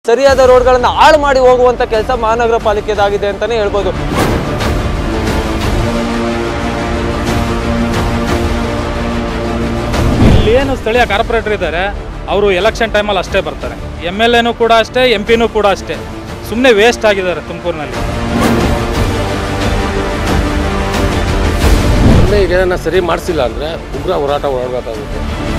ಸರಿಯಾದ ರೋಡ್ಗಳನ್ನ ಹಾಳು ಮಾಡಿ ಹೋಗುವಂತ ಕೆಲಸ ಮಹಾನಗರ ಪಾಲಿಕೆದಾಗಿದೆ ಅಂತಾನೆ ಹೇಳ್ಬೋದು ಇಲ್ಲೇನು ಸ್ಥಳೀಯ ಕಾರ್ಪೊರೇಟರ್ ಇದ್ದಾರೆ ಅವರು ಎಲೆಕ್ಷನ್ ಟೈಮಲ್ಲಿ ಅಷ್ಟೇ ಬರ್ತಾರೆ ಎಮ್ ಎಲ್ ಎನೂ ಕೂಡ ಅಷ್ಟೇ ಎಂ ಪಿನೂ ಕೂಡ ಅಷ್ಟೇ ಸುಮ್ಮನೆ ವೇಸ್ಟ್ ಆಗಿದ್ದಾರೆ ತುಮಕೂರಿನಲ್ಲಿ ಸುಮ್ಮನೆ ಇದನ್ನ ಸರಿ ಮಾಡಿಸಿಲ್ಲ ಅಂದರೆ ಉಗ್ರ ಹೋರಾಟ ಓಡಬೇಕಾಗುತ್ತೆ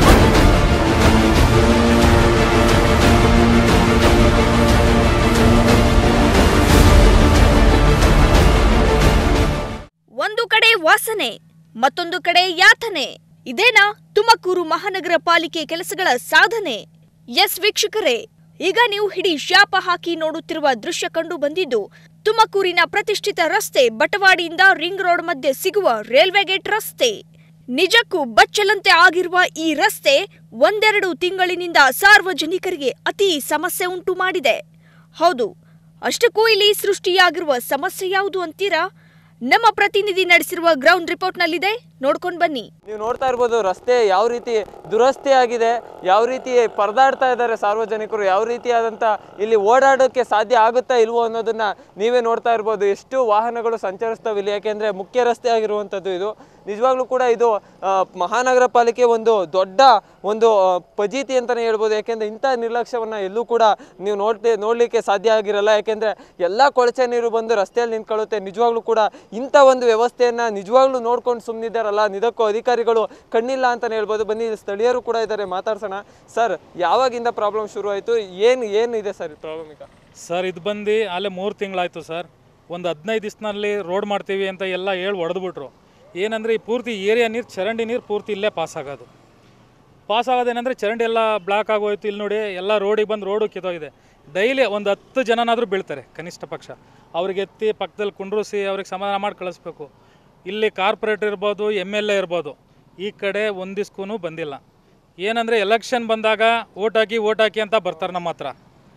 ಒಂದು ಕಡೆ ವಾಸನೆ ಮತ್ತೊಂದು ಕಡೆ ಯಾತನೆ ಇದೇನಾ ತುಮಕೂರು ಮಹಾನಗರ ಪಾಲಿಕೆ ಕೆಲಸಗಳ ಸಾಧನೆ ಎಸ್ ವೀಕ್ಷಕರೇ ಈಗ ನೀವು ಹಿಡಿ ಶಾಪ ಹಾಕಿ ನೋಡುತ್ತಿರುವ ದೃಶ್ಯ ಕಂಡು ಬಂದಿದ್ದು ತುಮಕೂರಿನ ಪ್ರತಿಷ್ಠಿತ ರಸ್ತೆ ಬಟವಾಡಿಯಿಂದ ರಿಂಗ್ ರೋಡ್ ಮಧ್ಯೆ ಸಿಗುವ ರೈಲ್ವೆ ಗೇಟ್ ರಸ್ತೆ ನಿಜಕ್ಕೂ ಬಚ್ಚಲಂತೆ ಆಗಿರುವ ಈ ರಸ್ತೆ ಒಂದೆರಡು ತಿಂಗಳಿನಿಂದ ಸಾರ್ವಜನಿಕರಿಗೆ ಅತಿ ಸಮಸ್ಯೆ ಉಂಟು ಮಾಡಿದೆ ಹೌದು ಅಷ್ಟಕ್ಕೂ ಇಲ್ಲಿ ಸೃಷ್ಟಿಯಾಗಿರುವ ಸಮಸ್ಯೆ ಯಾವುದು ಅಂತೀರಾ ನಮ್ಮ ಪ್ರತಿನಿಧಿ ನಡೆಸಿರುವ ಗ್ರೌಂಡ್ ರಿಪೋರ್ಟ್ನಲ್ಲಿದೆ ನೋಡ್ಕೊಂಡು ಬನ್ನಿ ನೀವು ನೋಡ್ತಾ ಇರ್ಬೋದು ರಸ್ತೆ ಯಾವ ರೀತಿ ದುರಸ್ತಿ ಆಗಿದೆ ಯಾವ ರೀತಿ ಪರದಾಡ್ತಾ ಇದ್ದಾರೆ ಸಾರ್ವಜನಿಕರು ಯಾವ ರೀತಿಯಾದಂಥ ಇಲ್ಲಿ ಓಡಾಡೋಕ್ಕೆ ಸಾಧ್ಯ ಆಗುತ್ತಾ ಇಲ್ವೋ ಅನ್ನೋದನ್ನ ನೀವೇ ನೋಡ್ತಾ ಇರ್ಬೋದು ಎಷ್ಟು ವಾಹನಗಳು ಸಂಚರಿಸ್ತವೆ ಇಲ್ಲಿ ಯಾಕೆಂದ್ರೆ ಮುಖ್ಯ ರಸ್ತೆ ಆಗಿರುವಂಥದ್ದು ಇದು ನಿಜವಾಗ್ಲೂ ಕೂಡ ಇದು ಆ, ಮಹಾನಗರ ಪಾಲಿಕೆ ಒಂದು ದೊಡ್ಡ ಒಂದು ಆ, ಫಜೀತಿ ಅಂತಲೇ ಹೇಳ್ಬೋದು ಯಾಕೆಂದ್ರೆ ಇಂಥ ನಿರ್ಲಕ್ಷ್ಯವನ್ನು ಎಲ್ಲೂ ಕೂಡ ನೀವು ನೋಡ್ತೆ ನೋಡಲಿಕ್ಕೆ ಸಾಧ್ಯ ಆಗಿರಲ್ಲ ಯಾಕೆಂದ್ರೆ ಎಲ್ಲ ಕೊಳಚೆ ನೀರು ಬಂದು ರಸ್ತೆಯಲ್ಲಿ ನಿಂತ್ಕೊಳ್ಳುತ್ತೆ ನಿಜವಾಗ್ಲೂ ಕೂಡ ಇಂಥ ಒಂದು ವ್ಯವಸ್ಥೆಯನ್ನು ನಿಜವಾಗ್ಲೂ ನೋಡ್ಕೊಂಡು ಸುಮ್ಮನಿದ್ದಾರಲ್ಲ ನಿದಕ್ಕೂ ಅಧಿಕಾರಿಗಳು ಕಣ್ಣಿಲ್ಲ ಅಂತಲೇ ಹೇಳ್ಬೋದು ಬನ್ನಿ ಇಲ್ಲಿ ಸ್ಥಳೀಯರು ಕೂಡ ಇದ್ದಾರೆ ಮಾತಾಡ್ಸೋಣ ಸರ್ ಯಾವಾಗಿಂದ ಪ್ರಾಬ್ಲಮ್ ಶುರು ಆಯಿತು ಏನು ಏನು ಇದೆ ಸರ್ ಪ್ರಾಬ್ಲಮ್ ಈಗ ಸರ್ ಇದು ಬಂದು ಅಲ್ಲೇ ಮೂರು ತಿಂಗಳಾಯಿತು ಸರ್ ಒಂದು ಹದಿನೈದು ದಿವಸನಲ್ಲಿ ರೋಡ್ ಮಾಡ್ತೀವಿ ಅಂತ ಎಲ್ಲ ಹೇಳಿ ಹೊಡೆದ್ಬಿಟ್ರು ಏನಂದರೆ ಈ ಪೂರ್ತಿ ಏರಿಯಾ ನೀರು ಚರಂಡಿ ನೀರು ಪೂರ್ತಿ ಇಲ್ಲೇ ಪಾಸ್ ಆಗೋದು ಪಾಸ್ ಆಗೋದೇನೆಂದರೆ ಚರಂಡಿ ಎಲ್ಲ ಬ್ಲಾಕ್ ಆಗೋಯ್ತು ಇಲ್ಲಿ ನೋಡಿ ಎಲ್ಲ ರೋಡಿಗೆ ಬಂದು ರೋಡು ಕಿತ್ತೋಗಿದೆ ಡೈಲಿ ಒಂದು ಹತ್ತು ಜನನಾದರೂ ಬೀಳ್ತಾರೆ ಕನಿಷ್ಠ ಪಕ್ಷ ಅವ್ರಿಗೆ ಎತ್ತಿ ಪಕ್ಕದಲ್ಲಿ ಕುಂಡ್ರಿಸಿ ಅವ್ರಿಗೆ ಸಮಾಧಾನ ಮಾಡಿ ಕಳಿಸ್ಬೇಕು ಇಲ್ಲಿ ಕಾರ್ಪೊರೇಟರ್ ಇರ್ಬೋದು ಎಮ್ ಎಲ್ ಎ ಇರ್ಬೋದು ಈ ಕಡೆ ಒಂದು ದಿಸ್ಕೂ ಬಂದಿಲ್ಲ ಏನಂದರೆ ಎಲೆಕ್ಷನ್ ಬಂದಾಗ ಓಟ್ ಹಾಕಿ ಓಟ್ ಹಾಕಿ ಅಂತ ಬರ್ತಾರೆ ನಮ್ಮ ಹತ್ರ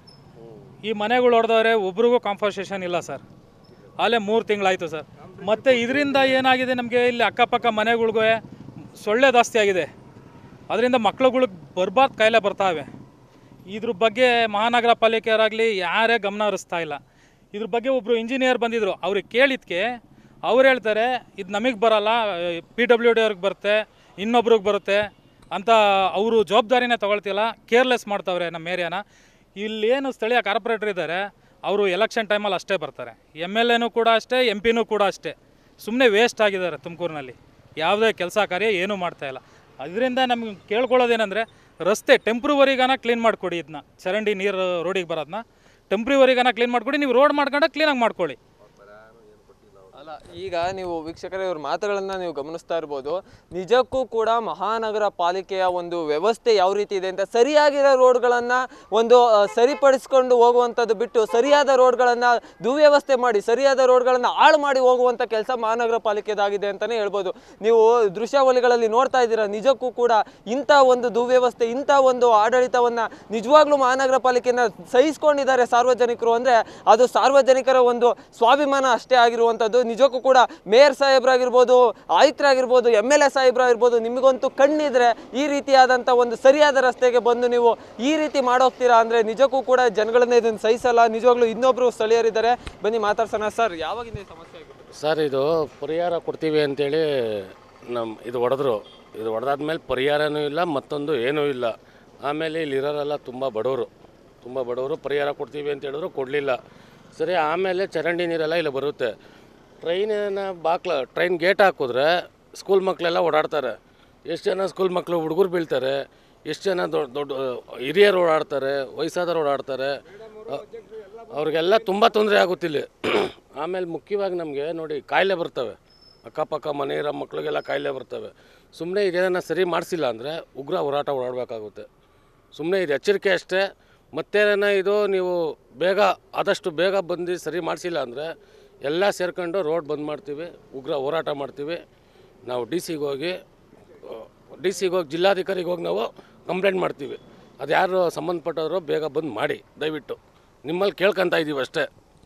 ಈ ಮನೆಗಳು ಹೊಡೆದವ್ರೆ ಒಬ್ರಿಗೂ ಕಾಂಪನ್ಸೇಷನ್ ಇಲ್ಲ ಸರ್ ಅಲ್ಲೇ ಮೂರು ತಿಂಗಳಾಯಿತು ಸರ್ ಮತ್ತು ಇದರಿಂದ ಏನಾಗಿದೆ ನಮಗೆ ಇಲ್ಲಿ ಅಕ್ಕಪಕ್ಕ ಮನೆಗಳ್ಗೆ ಸೊಳ್ಳೆ ಜಾಸ್ತಿ ಆಗಿದೆ ಅದರಿಂದ ಮಕ್ಳುಗಳಿಗೆ ಬರ್ಬಾರ್ದು ಕಾಯಿಲೆ ಬರ್ತಾವೆ ಇದ್ರ ಬಗ್ಗೆ ಮಹಾನಗರ ಪಾಲಿಕೆಯವರಾಗಲಿ ಯಾರೇ ಗಮನ ಹರಿಸ್ತಾ ಇಲ್ಲ ಇದ್ರ ಬಗ್ಗೆ ಒಬ್ಬರು ಇಂಜಿನಿಯರ್ ಬಂದಿದ್ರು ಅವ್ರಿಗೆ ಕೇಳಿದ್ಕೆ ಅವ್ರು ಹೇಳ್ತಾರೆ ಇದು ನಮಗೆ ಬರಲ್ಲ ಪಿ ಡಬ್ಲ್ಯೂ ಡಿ ಅವ್ರಿಗೆ ಬರುತ್ತೆ ಇನ್ನೊಬ್ರಿಗೆ ಬರುತ್ತೆ ಅಂತ ಅವರು ಜವಾಬ್ದಾರಿನೇ ತಗೊಳ್ತಿಲ್ಲ ಕೇರ್ಲೆಸ್ ಮಾಡ್ತಾವ್ರೆ ನಮ್ಮ ಏರಿಯಾನ ಇಲ್ಲೇನು ಸ್ಥಳೀಯ ಕಾರ್ಪೊರೇಟರ್ ಇದ್ದಾರೆ ಅವರು ಎಲೆಕ್ಷನ್ ಟೈಮಲ್ಲಿ ಅಷ್ಟೇ ಬರ್ತಾರೆ ಎಮ್ ಎಲ್ ಎನೂ ಕೂಡ ಅಷ್ಟೇ ಎಂ ಪಿನೂ ಕೂಡ ಅಷ್ಟೇ ಸುಮ್ಮನೆ ವೇಸ್ಟ್ ಆಗಿದ್ದಾರೆ ತುಮಕೂರಿನಲ್ಲಿ ಯಾವುದೇ ಕೆಲಸ ಕಾರ್ಯ ಏನೂ ಮಾಡ್ತಾ ಇಲ್ಲ ಅದರಿಂದ ನಮ್ಗೆ ಕೇಳ್ಕೊಳ್ಳೋದೇನೆಂದರೆ ರಸ್ತೆ ಟೆಂಪ್ರವರಿಗಾನ ಕ್ಲೀನ್ ಮಾಡಿಕೊಡಿ ಇದನ್ನ ಚರಂಡಿ ನೀರು ರೋಡಿಗೆ ಬರೋದನ್ನ ಟೆಂಪ್ರವರಿಗಾನ ಕ್ಲೀನ್ ಮಾಡಿಕೊಡಿ ನೀವು ರೋಡ್ ಮಾಡ್ಕೊಂಡು ಕ್ಲೀನಾಗಿ ಮಾಡ್ಕೊಳ್ಳಿ ಅಲ್ಲ ಈಗ ನೀವು ವೀಕ್ಷಕರೇ ಇವ್ರ ಮಾತುಗಳನ್ನ ನೀವು ಗಮನಿಸ್ತಾ ಇರ್ಬೋದು ನಿಜಕ್ಕೂ ಕೂಡ ಮಹಾನಗರ ಪಾಲಿಕೆಯ ಒಂದು ವ್ಯವಸ್ಥೆ ಯಾವ ರೀತಿ ಇದೆ ಅಂತ ಸರಿಯಾಗಿರೋ ರೋಡ್ಗಳನ್ನ ಒಂದು ಆ, ಸರಿಪಡಿಸ್ಕೊಂಡು ಹೋಗುವಂಥದ್ದು ಬಿಟ್ಟು ಸರಿಯಾದ ರೋಡ್ಗಳನ್ನ ದುವ್ಯವಸ್ಥೆ ಮಾಡಿ ಸರಿಯಾದ ರೋಡ್ಗಳನ್ನ ಹಾಳು ಮಾಡಿ ಹೋಗುವಂಥ ಕೆಲಸ ಮಹಾನಗರ ಪಾಲಿಕೆದಾಗಿದೆ ಅಂತಾನೆ ಹೇಳ್ಬೋದು ನೀವು ದೃಶ್ಯಾವಳಿಗಳಲ್ಲಿ ನೋಡ್ತಾ ಇದ್ದೀರಾ ನಿಜಕ್ಕೂ ಕೂಡ ಇಂಥ ಒಂದು ದುವ್ಯವಸ್ಥೆ ಇಂಥ ಒಂದು ಆಡಳಿತವನ್ನ ನಿಜವಾಗ್ಲೂ ಮಹಾನಗರ ಪಾಲಿಕೆಯನ್ನ ಸಹಿಸ್ಕೊಂಡಿದ್ದಾರೆ ಸಾರ್ವಜನಿಕರು ಅಂದ್ರೆ ಅದು ಸಾರ್ವಜನಿಕರ ಒಂದು ಸ್ವಾಭಿಮಾನ ಅಷ್ಟೇ ಆಗಿರುವಂಥದ್ದು ನಿಜಕ್ಕೂ ಕೂಡ ಮೇಯರ್ ಸಾಹೇಬ್ರಾಗಿರ್ಬೋದು ಆಯುಕ್ತರಾಗಿರ್ಬೋದು ಎಮ್ ಎಲ್ ಎ ಸಾಹೇಬ್ರಾಗಿರ್ಬೋದು ನಿಮಗಂತೂ ಕಣ್ಣಿದ್ರೆ ಈ ರೀತಿಯಾದಂಥ ಒಂದು ಸರಿಯಾದ ರಸ್ತೆಗೆ ಬಂದು ನೀವು ಈ ರೀತಿ ಮಾಡೋಗ್ತೀರಾ ಅಂದ್ರೆ ನಿಜಕ್ಕೂ ಕೂಡ ಜನಗಳನ್ನ ಇದನ್ನು ಸಹಿಸಲ್ಲ ನಿಜವಾಗ್ಲೂ ಇನ್ನೊಬ್ರು ಸ್ಥಳೀಯರಿದ್ದಾರೆ ಬನ್ನಿ ಮಾತಾಡ್ಸೋಣ ಸರ್ ಯಾವಾಗಿಂದ ಈ ಸಮಸ್ಯೆ ಆಗಿತ್ತು ಸರ್ ಇದು ಪರಿಹಾರ ಕೊಡ್ತೀವಿ ಅಂತೇಳಿ ನಮ್ಮ ಇದು ಹೊಡೆದ್ರು ಇದು ಹೊಡೆದಾದ್ಮೇಲೆ ಪರಿಹಾರನೂ ಇಲ್ಲ ಮತ್ತೊಂದು ಏನೂ ಇಲ್ಲ ಆಮೇಲೆ ಇಲ್ಲಿರೋರೆಲ್ಲ ತುಂಬ ಬಡವರು ತುಂಬ ಬಡವರು ಪರಿಹಾರ ಕೊಡ್ತೀವಿ ಅಂತ ಹೇಳಿದ್ರು ಕೊಡಲಿಲ್ಲ ಸರಿ ಆಮೇಲೆ ಚರಂಡಿ ನೀರೆಲ್ಲ ಇಲ್ಲಿ ಬರುತ್ತೆ ಟ್ರೈನಿನ ಬಾಕ್ಲ ಟ್ರೈನ್ ಗೇಟ್ ಹಾಕಿದ್ರೆ ಸ್ಕೂಲ್ ಮಕ್ಕಳೆಲ್ಲ ಓಡಾಡ್ತಾರೆ ಎಷ್ಟು ಜನ ಸ್ಕೂಲ್ ಮಕ್ಕಳು ಹುಡುಗರು ಬೀಳ್ತಾರೆ ಎಷ್ಟು ಜನ ದೊಡ್ಡ ದೊಡ್ಡ ಹಿರಿಯರು ಓಡಾಡ್ತಾರೆ ವಯಸ್ಸಾದವ್ರು ಓಡಾಡ್ತಾರೆ ಅ- ಅವ್ರಿಗೆಲ್ಲ ತುಂಬ ತೊಂದರೆ ಆಗುತ್ತಿಲ್ಲಿ ಆಮೇಲೆ ಮುಖ್ಯವಾಗಿ ನಮಗೆ ನೋಡಿ ಕಾಯಿಲೆ ಬರ್ತವೆ ಅಕ್ಕಪಕ್ಕ ಮನೆ ಇರೋ ಮಕ್ಳಿಗೆಲ್ಲ ಕಾಯಿಲೆ ಬರ್ತವೆ ಸುಮ್ಮನೆ ಇದೇನ ಸರಿ ಮಾಡಿಸಿಲ್ಲ ಅಂದರೆ ಉಗ್ರ ಹೋರಾಟ ಓಡಾಡಬೇಕಾಗುತ್ತೆ ಸುಮ್ಮನೆ ಇದು ಎಚ್ಚರಿಕೆ ಅಷ್ಟೇ ಮತ್ತೇನ ಇದು ನೀವು ಬೇಗ ಆದಷ್ಟು ಬೇಗ ಬಂದು ಸರಿ ಮಾಡಿಸಿಲ್ಲ ಅಂದರೆ ಎಲ್ಲ ಸೇರ್ಕೊಂಡು ರೋಡ್ ಬಂದ್ ಮಾಡ್ತೀವಿ ಉಗ್ರ ಹೋರಾಟ ಮಾಡ್ತೀವಿ ನಾವು ಡಿ ಸಿಗೆ ಹೋಗಿ ಡಿ ಸಿಗೆ ಹೋಗಿ ಜಿಲ್ಲಾಧಿಕಾರಿಗೆ ಹೋಗಿ ನಾವು ಕಂಪ್ಲೇಂಟ್ ಮಾಡ್ತೀವಿ ಅದು ಯಾರು ಸಂಬಂಧಪಟ್ಟವರು ಬೇಗ ಬಂದು ಮಾಡಿ ದಯವಿಟ್ಟು ನಿಮ್ಮಲ್ಲಿ ಕೇಳ್ಕೊತಾ ಇದ್ದೀವಿ ಅಷ್ಟೇ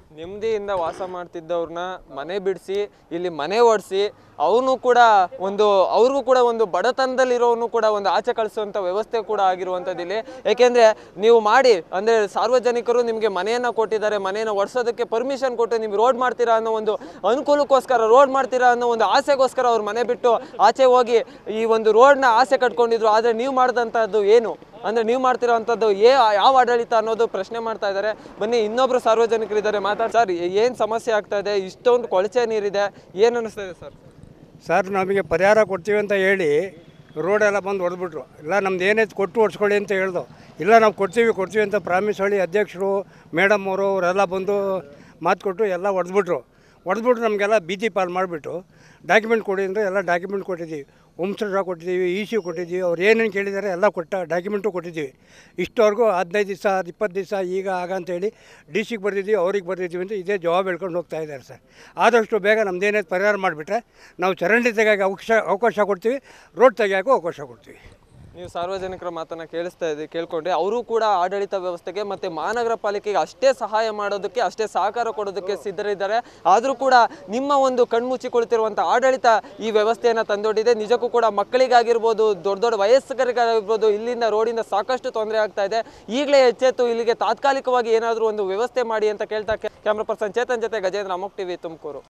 ನೆಮ್ಮದಿಯಿಂದ ವಾಸ ಮಾಡ್ತಿದ್ದವ್ರನ್ನ ಮನೆ ಬಿಡಿಸಿ ಇಲ್ಲಿ ಮನೆ ಓಡಿಸಿ ಅವನು ಕೂಡ ಒಂದು ಅವ್ರಿಗೂ ಕೂಡ ಒಂದು ಬಡತನದಲ್ಲಿರೋನು ಕೂಡ ಒಂದು ಆಚೆ ಕಳಿಸುವಂಥ ವ್ಯವಸ್ಥೆ ಕೂಡ ಆಗಿರುವಂಥದ್ದು ಇಲ್ಲಿ ಯಾಕೆಂದ್ರೆ ನೀವು ಮಾಡಿ ಅಂದ್ರೆ ಸಾರ್ವಜನಿಕರು ನಿಮಗೆ ಮನೆಯನ್ನ ಕೊಟ್ಟಿದ್ದಾರೆ ಮನೆಯನ್ನು ಒಡ್ಸೋದಕ್ಕೆ ಪರ್ಮಿಷನ್ ಕೊಟ್ಟು ನೀವು ರೋಡ್ ಮಾಡ್ತೀರಾ ಅನ್ನೋ ಒಂದು ಅನುಕೂಲಕ್ಕೋಸ್ಕರ ರೋಡ್ ಮಾಡ್ತೀರಾ ಅನ್ನೋ ಒಂದು ಆಸೆಗೋಸ್ಕರ ಅವ್ರ ಮನೆ ಬಿಟ್ಟು ಆಚೆ ಹೋಗಿ ಈ ಒಂದು ರೋಡ್ನ ಆಸೆ ಕಟ್ಕೊಂಡಿದ್ರು ಆದರೆ ನೀವು ಮಾಡಿದಂಥದ್ದು ಏನು ಅಂದ್ರೆ ನೀವು ಮಾಡ್ತಿರೋವಂಥದ್ದು ಏ ಯಾವ ಆಡಳಿತ ಅನ್ನೋದು ಪ್ರಶ್ನೆ ಮಾಡ್ತಾ ಇದ್ದಾರೆ ಬನ್ನಿ ಇನ್ನೊಬ್ರು ಸಾರ್ವಜನಿಕರಿದ್ದಾರೆ ಮಾತಾಡ್ ಸರ್ ಏನು ಸಮಸ್ಯೆ ಆಗ್ತಾ ಇದೆ ಇಷ್ಟೊಂದು ಕೊಳಚೆ ನೀರಿದೆ ಏನು ಅನಿಸ್ತಾ ಇದೆ ಸರ್ ಸರ್ ನಮಗೆ ಪರಿಹಾರ ಕೊಡ್ತೀವಿ ಅಂತ ಹೇಳಿ ರೋಡೆಲ್ಲ ಬಂದು ಹೊಡೆದ್ಬಿಟ್ರು ಇಲ್ಲ ನಮ್ದು ಏನೈತೆ ಕೊಟ್ಟು ಓಡಿಸ್ಕೊಳ್ಳಿ ಅಂತ ಹೇಳ್ದು ಇಲ್ಲ ನಾವು ಕೊಡ್ತೀವಿ ಕೊಡ್ತೀವಿ ಅಂತ ಪ್ರಾಮಿಸ್ ಹೇಳಿ ಅಧ್ಯಕ್ಷರು ಮೇಡಮ್ ಅವರು ಅವರೆಲ್ಲ ಬಂದು ಮಾತು ಕೊಟ್ಟು ಎಲ್ಲ ಹೊಡೆದ್ಬಿಟ್ರು ಹೊಡೆದ್ಬಿಟ್ಟು ನಮಗೆಲ್ಲ ಬೀದಿ ಪಾಲ್ ಮಾಡಿಬಿಟ್ಟು ಡಾಕ್ಯುಮೆಂಟ್ ಕೊಡಿ ಅಂದರೆ ಎಲ್ಲ ಡಾಕ್ಯುಮೆಂಟ್ ಕೊಟ್ಟಿದ್ದೀವಿ ವಂಶರ ಕೊಟ್ಟಿದ್ದೀವಿ ಇ ಸಿ ಕೊಟ್ಟಿದ್ದೀವಿ ಅವ್ರು ಏನೇನು ಕೇಳಿದ್ದಾರೆ ಎಲ್ಲ ಕೊಟ್ಟ ಡಾಕ್ಯುಮೆಂಟು ಕೊಟ್ಟಿದ್ದೀವಿ ಇಷ್ಟವರೆಗೂ ಹದಿನೈದು ದಿವಸ ಇಪ್ಪತ್ತು ದಿವಸ ಈಗ ಆಗ ಅಂತೇಳಿ ಡಿ ಸಿಗೆ ಬರ್ದಿದ್ದೀವಿ ಅವ್ರಿಗೆ ಬರ್ದಿದ್ದೀವಿ ಅಂತ ಇದೇ ಜವಾಬ್ ಹೇಳ್ಕೊಂಡು ಹೋಗ್ತಾ ಇದ್ದಾರೆ ಸರ್ ಆದಷ್ಟು ಬೇಗ ನಮ್ದೇನಾಯ್ತು ಪರಿಹಾರ ಮಾಡಿಬಿಟ್ರೆ ನಾವು ಚರಂಡಿ ತೆಗಿಯೋಕೆ ಅವಕಾಶ ಅವಕಾಶ ಕೊಡ್ತೀವಿ ರೋಡ್ ತೆಗಿಯೋಕ್ಕೂ ಅವಕಾಶ ಕೊಡ್ತೀವಿ ನೀವು ಸಾರ್ವಜನಿಕರ ಮಾತನ್ನ ಕೇಳಿಸ್ತಾ ಇದ್ದೀವಿ ಕೇಳ್ಕೊಂಡ್ರೆ ಅವರು ಕೂಡ ಆಡಳಿತ ವ್ಯವಸ್ಥೆಗೆ ಮತ್ತೆ ಮಹಾನಗರ ಪಾಲಿಕೆಗೆ ಅಷ್ಟೇ ಸಹಾಯ ಮಾಡೋದಕ್ಕೆ ಅಷ್ಟೇ ಸಹಕಾರ ಕೊಡೋದಕ್ಕೆ ಸಿದ್ಧರಿದ್ದಾರೆ ಆದರೂ ಕೂಡ ನಿಮ್ಮ ಒಂದು ಕಣ್ಮುಚ್ಚಿಕೊಳ್ತಿರುವಂಥ ಆಡಳಿತ ಈ ವ್ಯವಸ್ಥೆಯನ್ನು ತಂದೊಡ್ಡಿದೆ ನಿಜಕ್ಕೂ ಕೂಡ ಮಕ್ಕಳಿಗಾಗಿರ್ಬೋದು ದೊಡ್ಡ ದೊಡ್ಡ ವಯಸ್ಕರಿಗಾಗಿರ್ಬೋದು ಇಲ್ಲಿಂದ ರೋಡಿಂದ ಸಾಕಷ್ಟು ತೊಂದರೆ ಆಗ್ತಾ ಇದೆ ಈಗಲೇ ಎಚ್ಚೆತ್ತು ಇಲ್ಲಿಗೆ ತಾತ್ಕಾಲಿಕವಾಗಿ ಏನಾದರೂ ಒಂದು ವ್ಯವಸ್ಥೆ ಮಾಡಿ ಅಂತ ಕೇಳ್ತಾ ಕ್ಯಾಮ್ರಾ ಪರ್ಸನ್ ಚೇತನ್ ಜೊತೆ ಗಜೇಂದ್ರ ಅಮೋಕ್ ಟಿವಿ ತುಮಕೂರು